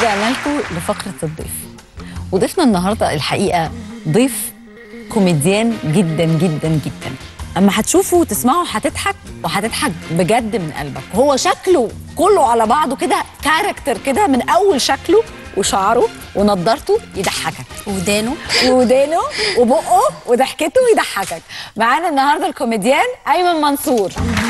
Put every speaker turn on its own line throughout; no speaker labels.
ورجعنا لكم لفقرة الضيف وضيفنا النهاردة الحقيقة ضيف كوميديان جدا جدا جدا اما هتشوفه وتسمعه هتضحك وهتضحك بجد من قلبك هو شكله كله على بعضه كده كاركتر كده من اول شكله وشعره ونضارته يضحكك
ودانه
ودانه وبقه وضحكته يضحكك معانا النهارده الكوميديان ايمن منصور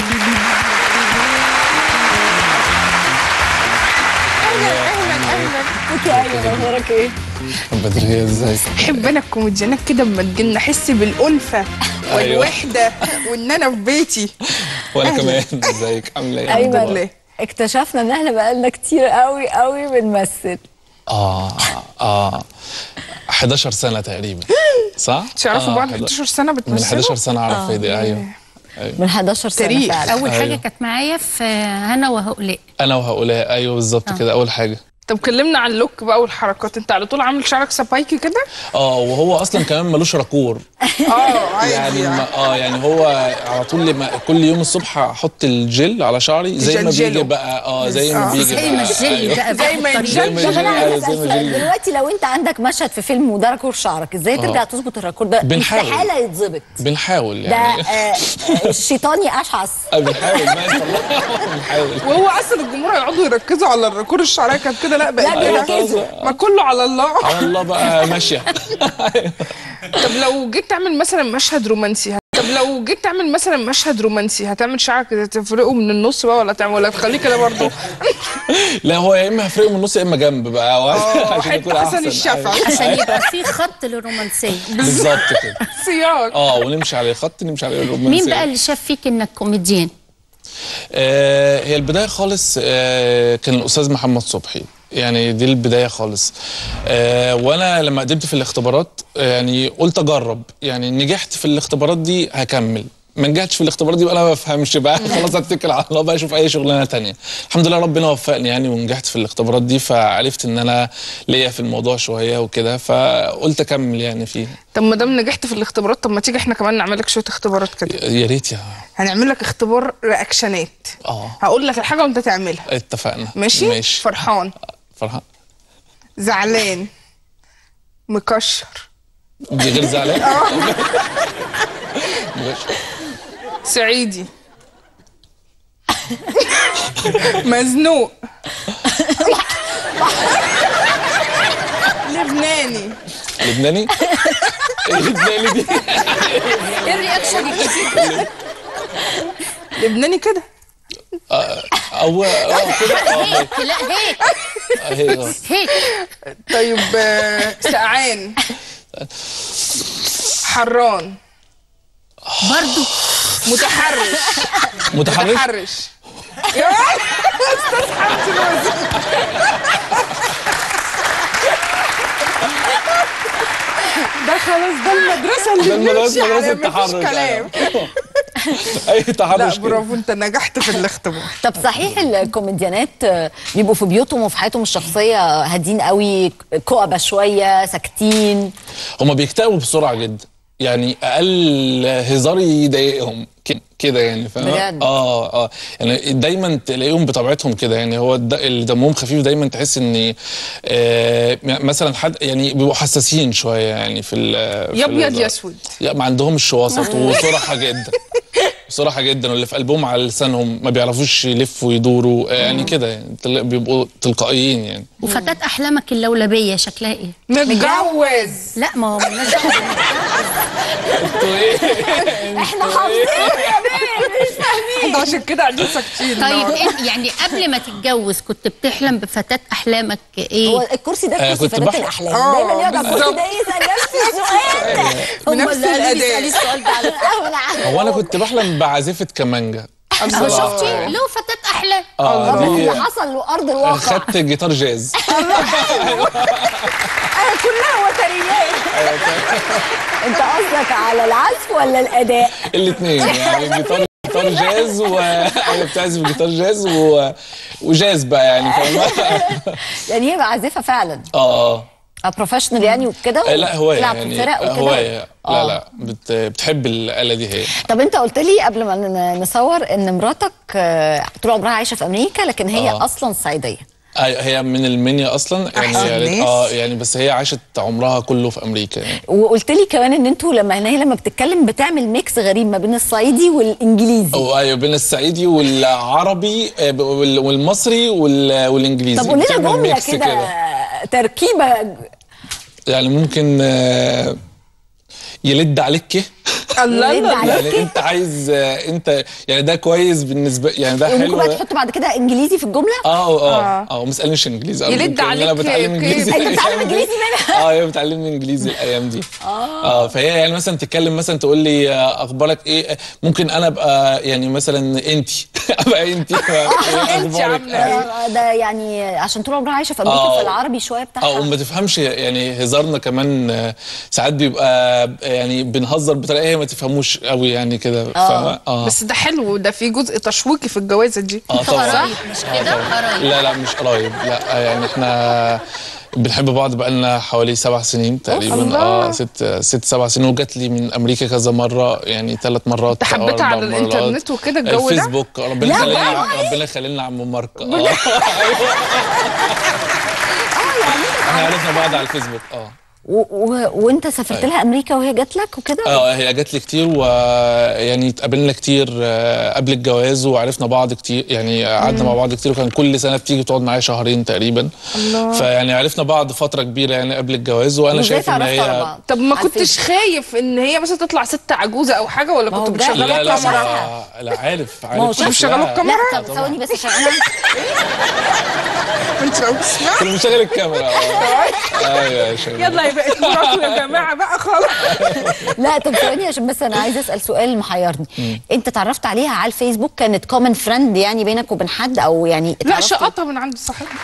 اهلا اهلا اهلا
ازيك يا ايمن اخبارك ايه
بدرية ازاي
احب انا الكوميديانات كده لما تجيلنا احس بالالفه والوحده وان انا في بيتي
وانا كمان ازيك عامله ايه
الحمد
ايمن
لله.
اكتشفنا ان احنا بقالنا كتير قوي قوي بنمثل
اه اه 11 سنه تقريبا صح
تعرفوا
آه،
بعض
11
11 سنه
من
بتمثلوا
11 سنه اعرف ايه دي ايوه ايوه
من 11 سنه
تاريخ.
فعلا
اول حاجه
أيوه.
كانت معايا في هنا وهؤلاء
انا وهؤلاء ايوه بالظبط كده اول حاجه
طب كلمنا عن اللوك بقى والحركات انت على طول عامل شعرك سبايكي كده
اه وهو اصلا كمان ملوش راكور
اه عادي
يعني
يعني
ما اه يعني هو على طول لما كل يوم الصبح احط الجل على شعري زي ما
تجلجله.
بيجي بقى اه زي ما
آه.
بيجي
زي ما
بقى.
الجل
أيوة.
بقى
زي ما
بأي
زي
طريقة.
ما
طب
الجل
انا عايز
أيوة، زي
اسال
ما
سؤال
الجل
دلوقتي لو انت عندك مشهد في فيلم وده راكور شعرك ازاي ترجع تظبط الراكور ده
بنحاول.
استحاله يتظبط
بنحاول
ده
يعني
آه، آه، الشيطاني اشعث
آه، بنحاول ما نطلعه بنحاول
وهو اصلا الجمهور هيقعدوا يركزوا على الركور الشعريه كانت كده لا بقى
لا بيركزوا.
ما كله على الله
على الله بقى ماشيه
طب لو جيت تعمل مثلا مشهد رومانسي طب لو جيت تعمل مثلا مشهد رومانسي هتعمل شعرك كده تفرقه من النص بقى ولا تعمل ولا تخليه كده برضه
لا هو يا اما هفرقه من النص يا اما جنب بقى
اه
عشان يكون
حته حسن
أحسن.
الشافعي
عشان يبقى في خط للرومانسيه
بالظبط كده
سياق
اه ونمشي على الخط نمشي على الرومانسيه
مين بقى اللي شاف فيك انك كوميديان
آه هي البدايه خالص آه كان الاستاذ محمد صبحي يعني دي البدايه خالص آه وانا لما قدمت في الاختبارات آه، يعني قلت اجرب يعني نجحت في الاختبارات دي هكمل ما نجحتش في الاختبارات دي بقى انا ما بفهمش بقى خلاص اتكل على الله بقى اشوف اي شغلانه تانية الحمد لله ربنا وفقني يعني ونجحت في الاختبارات دي فعرفت ان انا ليا في الموضوع شويه وكده فقلت اكمل يعني فيه
طب ما دام نجحت في الاختبارات طب ما تيجي احنا كمان نعمل لك شويه اختبارات كده
يا ريت يا
هنعمل لك اختبار رياكشنات
اه
هقول لك الحاجه وانت تعملها
اتفقنا
ماشي
ماشي
فرحان
فرحان
زعلان مكشر
دي غير زعلان ماشي.
صعيدي مزنوق لبناني
لبناني إيه لبناني دي
ايه الرياكشن الجديد
لبناني كده
او اه كده اه
هيك لا هيك
هي اه
هيك
طيب آه، سقعان حران
برضو
متحرش
متحرك
متحرش يا استاذ حمدي الوزير ده خلاص ده المدرسه اللي
ده المدرسة-
بنمشي عليها
مدرسة
مفيش
التحرش،
كلام
اي
لا
تحرش كده.
برافو انت نجحت في الاختبار
طب صحيح الكوميديانات آه، بيبقوا في بيوتهم وفي حياتهم الشخصيه هادين قوي كؤبه شويه ساكتين
هما بيكتئبوا بسرعه جدا يعني اقل هزار يضايقهم ك- كده يعني فاهم
بجد؟
اه اه يعني دايما تلاقيهم بطبيعتهم كده يعني هو الد- اللي دمهم خفيف دايما تحس ان آه مثلا حد يعني بيبقوا حساسين شويه يعني في ال- في
يا ابيض
الهزار.
يا اسود
لا ما عندهمش وسط وصراحه جدا صراحه جدا واللي في قلبهم على لسانهم ما بيعرفوش يلفوا ويدوروا آه، يعني كده يعني تل- بيبقوا تلقائيين يعني
وفتاة احلامك اللولبيه شكلها ايه
متجوز
لا ما هو مالناش دعوة.
انتوا ايه
احنا حافظين يا بيه مش فاهمين
ده عشان كده قاعدين ساكتين
طيب
النهاردة.
إيه يعني قبل ما تتجوز كنت بتحلم بفتاة احلامك ايه
هو الكرسي ده
آه،
كرسي
كنت
فتاة
بحلم.
الاحلام
آه،
دايما يقعد على الكرسي
بالظبط.
ده يسال نفس السؤال ده هم
بنفس
اللي قالوا لي
الأداء.
اسالي السؤال ده على القهوه عارفة.
هو انا كنت بحلم بعزفه كمانجا
هو
الله.
شفتي له فتاة احلام
اه
بس اللي
دي
حصل له ارض الواقع
خدت جيتار جاز
انا كلها وتريات انت قصدك على العزف ولا الاداء
الاثنين يعني جيتار جيتار جاز و انا بتعزف جيتار جاز و... وجاز بقى يعني فاهمة؟
يعني هي عازفه فعلا
اه اه
بروفيشنال يعني وكده
آه، لا هوايه
تلعب
يعني
في فرق وكده
هوايه لا
آه.
لا بت... بتحب الآلة دي هي
طب انت قلت لي قبل ما ن- نصور ان مراتك آه، طول عمرها عايشه في امريكا لكن هي
آه.
اصلا صعيديه
أيوة، هي من المنيا اصلا يعني
أحسن
يعني
ناس.
اه يعني بس هي عاشت عمرها كله في امريكا يعني
وقلت لي كمان ان انتوا لما هنا لما بتتكلم بتعمل ميكس غريب ما بين الصعيدي والانجليزي
او ايوه بين الصعيدي والعربي آه، وال- والمصري وال- والانجليزي
طب قول لنا
بتعمل
جمله
ميكس
كده تركيبه
يعني ممكن آه، يلد عليك كه
الله
يلد
الله
عليك.
يعني انت عايز آه، انت يعني ده كويس بالنسبه يعني ده
وممكن
حلو
بقى تحط بعد كده انجليزي في الجمله
اه اه اه ما اسالنيش انجليزي
يلد
أرجوك، لأن انا
عليك
بتعلم
كيف؟
انجليزي
أنت
الأيام
بتتعلم
دي.
إنجليزي منها؟
اه هي بتعلمني انجليزي الايام دي اه فهي يعني مثلا تتكلم مثلا تقول لي آه، اخبارك ايه ممكن انا ابقى يعني مثلا انت ابقى انت
انت عامله ايه
آه، ده يعني عشان طول عمرها عايشه في امريكا
آه.
فالعربي شويه بتاعها
اه وما تفهمش يعني هزارنا كمان آه، ساعات بيبقى يعني بنهزر بطريقه هي ما تفهموش قوي يعني كده فاهمة؟ اه
بس ده حلو ده في جزء تشويقي في الجوازه دي
اه
انتوا
طبعا
قرايب مش كده قرايب
لا لا مش قرايب لا يعني احنا بنحب بعض بقالنا حوالي سبع سنين تقريبا
الله.
اه ست ست سبع سنين وجات لي من امريكا كذا مره يعني ثلاث مرات
انت
أو
حبيتها
أربع
على
مرات.
الإنترنت وكده الجو ده؟
الفيسبوك ربنا
لا
يخلينا
والله.
ربنا يخلينا عم مارك اه احنا عرفنا بعض على الفيسبوك اه
و... و... وانت سافرت لها امريكا وهي جات لك وكده
اه هي جات لي كتير ويعني اتقابلنا كتير آه، قبل الجواز وعرفنا بعض كتير يعني قعدنا مع بعض كتير وكان كل سنه بتيجي تقعد معايا شهرين تقريبا
الله.
فيعني عرفنا بعض فتره كبيره يعني قبل الجواز وانا
وازاي
شايف ان
اتعرفتوا على
هي
بعض
طب ما
على
كنتش
الفيسبوك؟
خايف ان هي مثلا تطلع ست عجوزه او حاجه ولا
ما هو
كنت
ده-
مشغله
لا لا
الكاميرا
شافها.
لا, لا عارف عارف
ما هو
كنت
شاف
شغلوا
شغال.
الكاميرا؟
لا طب ثواني بس عشان انا
انت لو تسمع
كنت مشغل الكاميرا اه ايوه يا شباب
يلا يا بقت مراته يا جماعه بقى خلاص
لا طب ثواني عشان بس انا عايزه اسال سؤال محيرني انت اتعرفت عليها على الفيسبوك كانت كومن فريند يعني بينك وبين حد او يعني
لا
اتعرفتوا-
شقطها من عند صاحبها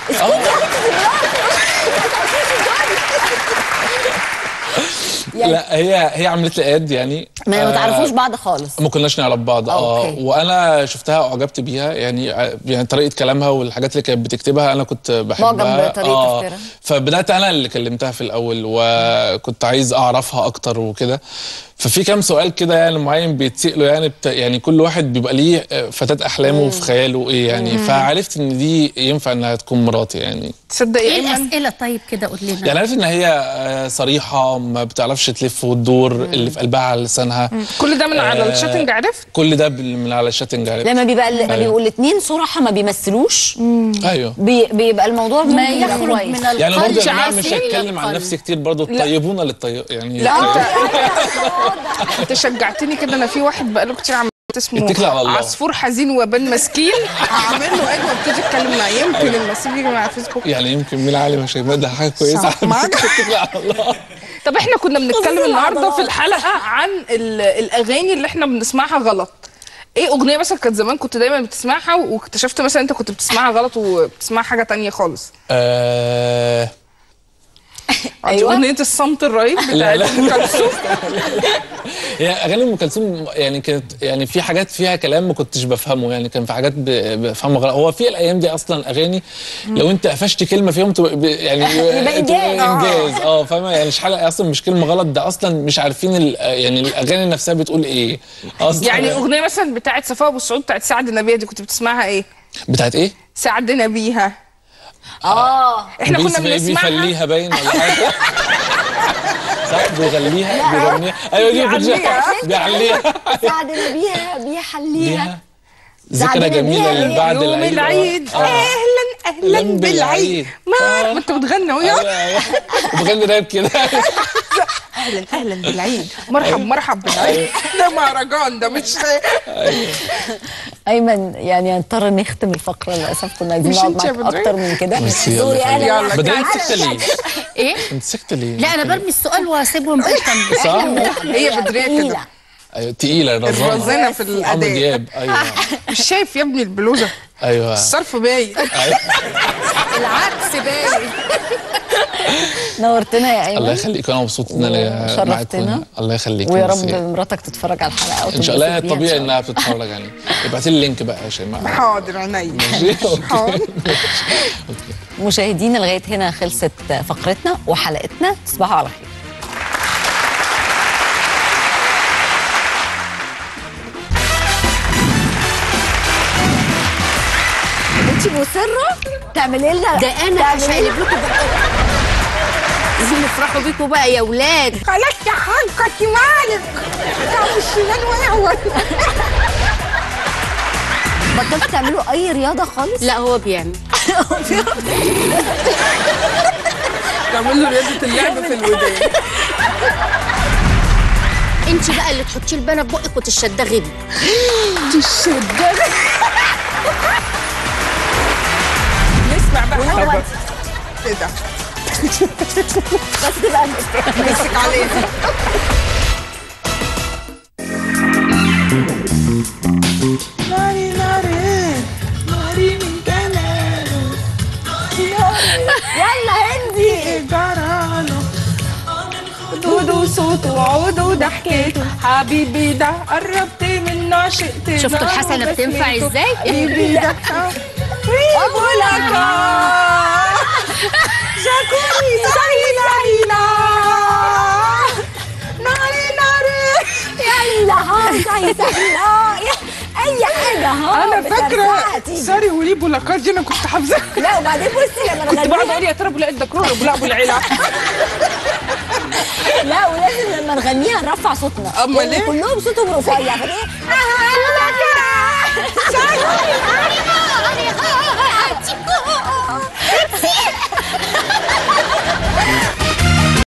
يعني
لا هي هي عملت لي اد يعني
ما, ما
آه،
تعرفوش بعض خالص
ما كناش نعرف بعض اه
أوكي.
وانا شفتها اعجبت بيها يعني يعني طريقه كلامها والحاجات اللي كانت بتكتبها انا كنت بحبها
معجب بطريقة تفكيرها.
فبدات انا اللي كلمتها في الاول وكنت عايز اعرفها اكتر وكده ففي كام سؤال كده يعني معين بيتسالوا يعني بت... يعني كل واحد بيبقى ليه فتاه احلامه في خياله ايه يعني فعرفت ان دي ينفع انها تكون مراتي يعني
تصدق
ايه
يا ايمن
الاسئله طيب كده قول لنا
يعني عرفت ان هي آه، صريحه ما بتعرفش تلف وتدور اللي في قلبها على لسانها
كل ده من على
آه،
الشاتنج عرفت
كل ده بال- من على الشاتنج عرفت
لما بيبقى لما
أيوة.
بيبقوا الاثنين صراحه ما بيمثلوش
ايوه
بي بيبقى الموضوع
ما
ممكن يبقى
يخرج
كويس.
من القلب
يعني برضه يا
مش
جماعه مش
عارفين
هتكلم عن
القلب.
نفسي كتير برضه الطيبون للطيب يعني
لا
الطيب-
انت شجعتني كده انا في واحد بقاله كتير عمال اسمه
اتكل على الله.
عصفور حزين وبان مسكين هعمل له اجوى ابتدي اتكلم معاه يمكن المسيب يجي مع فيسبوك
يعني يمكن مين عالم يا شيماء ده حاجه كويسه
صح. معاك.
اتكل على الله
طب احنا كنا بنتكلم
خصوصاً
النهارده
العضلات.
في الحلقه عن ال- الاغاني اللي احنا بنسمعها غلط ايه اغنيه مثلا كانت زمان كنت دايما بتسمعها واكتشفت مثلا انت كنت بتسمعها غلط وبتسمع حاجه تانية خالص
آه
أيوة.
أيوة.
اغنيه الصمت الرهيب
لا، لا.
بتاعت ام كلثوم
هي اغاني ام كلثوم يعني كانت يعني في حاجات فيها كلام ما كنتش بفهمه يعني كان في حاجات ب- بفهمها غلط هو في الايام دي اصلا اغاني لو انت قفشت كلمه فيهم تبقى ب- يعني
يبقى
تبقى
إنجاز.
انجاز اه فاهمه يعني مش حلقه اصلا مش كلمه غلط ده اصلا مش عارفين ال- يعني الاغاني نفسها بتقول ايه اصلا
يعني اغنيه مثلا بتاعت صفاء ابو السعود بتاعت سعد نبيه دي كنت بتسمعها ايه
بتاعت ايه؟
سعدنا بيها
اه
احنا كنا
بيس-
بنسمعها
بيفليها باين ولا حاجه صح بيغليها بيغنيها ايوه دي كنت
بيعليها.
بيعليها
سعدنا بيها بيحليها
ليها ذكرى
سعدنا
جميله
بيها
اللي بعد
يوم
العيد
العيد
آه.
اهلا اهلا
أهلاً
بالعيد
بالعيد.
ما
آه.
ما انت بتغني اهو
أيوة، أيوة. بغني راب كده
اهلا اهلا بالعيد مرحب مرحب بالعيد ده مهرجان ده مش
ايمن يعني هنضطر نختم الفقره للاسف كنا عايزين
مش
نقعد
انت يا
معاك
بدرية؟
اكتر من كده
ميرسي، يلا
سوري
خليك.
انا
يلا.
بدأت انت سكتة ليه؟
ايه
انت سكتة ليه؟
لا انا برمي السؤال واسيبهم بالتنبيه
صح؟
هي بدرية كده.
تقيلة.
ايوه تقيلة الرزانة
الرزانه في
عمرو
الاداء
دياب ايوه
مش شايف يا ابني البلوزه
ايوه
الصرف باين
العكس باين
نورتنا يا ايمن
الله يخليك انا مبسوط ان انا
وشرفتنا.
معاكم الله يخليك
ويا
ميرسي.
رب مراتك تتفرج على الحلقه
ان شاء الله هي
وتنبسط بيها إن
طبيعي
شاء الله.
انها بتتفرج يعني ابعت لي اللينك بقى يا شيماء
حاضر عينيا
ماشي؟ أوكي.
حاضر
مشاهدينا لغايه هنا خلصت فقرتنا وحلقتنا تصبحوا على خير انت مصره تعملي لنا
ده انا
تعملي
هشقلب لكم بقى عايزين نفرحوا بيكم بقى يا ولاد
خلاص يا حاجة مالك كان الشمال وقعوا
بطلتوا تعملوا اي رياضه خالص
لا هو بيعمل
تعمل له رياضة اللعب في الودان
انت بقى اللي تحطي البانه في بقك وتشدغي بيه
تشدد نسمع بقى
وهو
حاجة كده
بس تبقى
مسك عليها ناري ناري ناري من جماله
يلا هندي
جراله دودو صوته وعوده وضحكته حبيبي ده قربت منه عشقت
شفتوا الحسنة بتنفع ازاي؟
حبيبي ده ابو لك شكوري ساري لارينا ناري ناري
يلا هاي عايزه اي حاجه ها
انا
بترفعها
فاكره
تيجي.
ساري ولي بولاكات دي انا كنت حافظاها
لا وبعدين بصي لما
كنت بقعد
نغنيها
اقول يا ترى ابو لقيت دكرور ابو لا ابو العيله
لا ولازم لما نغنيها نرفع صوتنا
أمال
لأن
ليه؟
كلهم صوتهم رفيع فايه